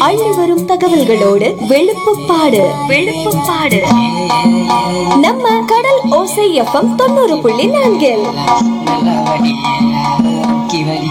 அள்ளி வரும் தகவல்களோடு வெளுப்புப்பாடு வெளுப்புப்பாடு நம்ம கடல் ஓசை எஃப்எம் தொண்ணூறு புள்ளி நான்கில் நல்ல வடி கிவடி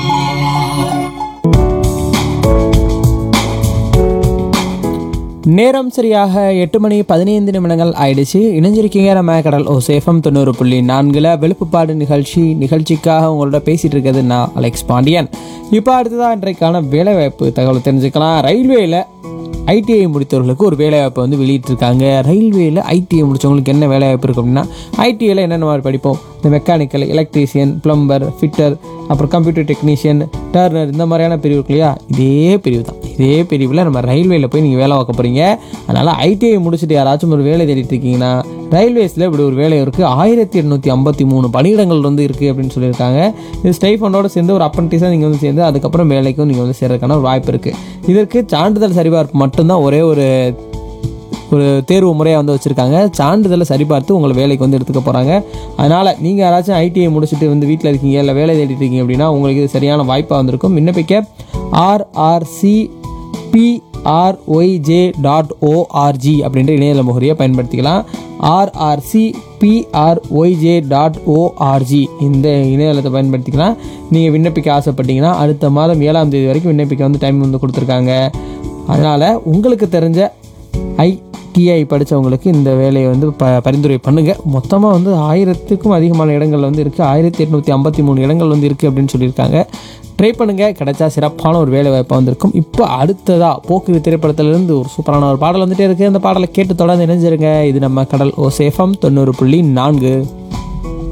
நேரம் சரியாக எட்டு மணி பதினைந்து நிமிடங்கள் ஆயிடுச்சு இணைஞ்சிருக்கீங்க நம்ம கடல் ஓ சேஃபம் தொண்ணூறு புள்ளி நான்கில் வெளுப்புப்பாடு நிகழ்ச்சி நிகழ்ச்சிக்காக உங்களோட பேசிகிட்டு இருக்கிறது நான் அலெக்ஸ் பாண்டியன் இப்போ அடுத்ததாக இன்றைக்கான வேலைவாய்ப்பு தகவல் தெரிஞ்சுக்கலாம் ரயில்வேயில் ஐடிஐ முடித்தவர்களுக்கு ஒரு வேலைவாய்ப்பு வந்து வெளியிட்டிருக்காங்க ரயில்வேயில் ஐடிஐ முடித்தவங்களுக்கு என்ன வேலைவாய்ப்பு இருக்குது அப்படின்னா ஐடிஐயில் என்னென்ன மாதிரி படிப்போம் இந்த மெக்கானிக்கல் எலக்ட்ரீஷியன் பிளம்பர் ஃபிட்டர் அப்புறம் கம்ப்யூட்டர் டெக்னீஷியன் டர்னர் இந்த மாதிரியான பிரிவு இருக்கு இல்லையா இதே பிரிவு தான் இதே பிரிவில் நம்ம ரயில்வேல போய் நீங்கள் வேலை பார்க்க போகிறீங்க அதனால் ஐடிஐ முடிச்சுட்டு யாராச்சும் ஒரு வேலை தேடிட்டு இருக்கீங்கன்னா ரயில்வேஸில் இப்படி ஒரு வேலை இருக்குது ஆயிரத்தி எண்ணூற்றி ஐம்பத்தி மூணு பணியிடங்கள் வந்து இருக்குது அப்படின்னு சொல்லியிருக்காங்க இது ஸ்டைஃபண்டோட சேர்ந்து ஒரு அப்ரண்டிஸாக நீங்கள் வந்து சேர்ந்து அதுக்கப்புறம் வேலைக்கும் நீங்கள் வந்து சேர்றதுக்கான ஒரு வாய்ப்பு இருக்குது இதற்கு சான்றிதழ் சரிபார்ப்பு மட்டும்தான் ஒரே ஒரு ஒரு தேர்வு முறையாக வந்து வச்சுருக்காங்க சான்றிதழை சரிபார்த்து உங்களை வேலைக்கு வந்து எடுத்துக்க போகிறாங்க அதனால் நீங்கள் யாராச்சும் ஐடிஐ முடிச்சுட்டு வந்து வீட்டில் இருக்கீங்க இல்லை வேலை தேடிட்டு இருக்கீங்க அப்படின்னா உங்களுக்கு இது சரியான வாய்ப்பாக வந்திருக்கும் விண்ணப்பிக்க ஆர்ஆர்சி பிஆர்ஒய்ஜே டாட் ஓஆர்ஜி அப்படின்ற இணையதள முகரியை பயன்படுத்திக்கலாம் ஆர்ஆர்சி பிஆர்ஒய்ஜே டாட் ஓஆர்ஜி இந்த இணையதளத்தை பயன்படுத்திக்கலாம் நீங்கள் விண்ணப்பிக்க ஆசைப்பட்டீங்கன்னா அடுத்த மாதம் ஏழாம் தேதி வரைக்கும் விண்ணப்பிக்க வந்து டைம் வந்து கொடுத்துருக்காங்க அதனால் உங்களுக்கு தெரிஞ்ச ஐடிஐ படித்தவங்களுக்கு இந்த வேலையை வந்து ப பரிந்துரை பண்ணுங்கள் மொத்தமாக வந்து ஆயிரத்துக்கும் அதிகமான இடங்கள் வந்து இருக்குது ஆயிரத்தி எட்நூற்றி ஐம்பத்தி மூணு இடங்கள் வந்து இருக்குது அப்படின்னு சொல்லியிருக்காங்க ட்ரை பண்ணுங்கள் கிடைச்சா சிறப்பான ஒரு வேலை வாய்ப்பாக வந்திருக்கும் இப்போ அடுத்ததாக போக்குவரத்து திரைப்படத்திலிருந்து ஒரு சூப்பரான ஒரு பாடல் வந்துட்டே இருக்குது அந்த பாடலை கேட்டு தொடர்ந்து இணைஞ்சிருங்க இது நம்ம கடல் ஓ சேஃபம் தொண்ணூறு புள்ளி நான்கு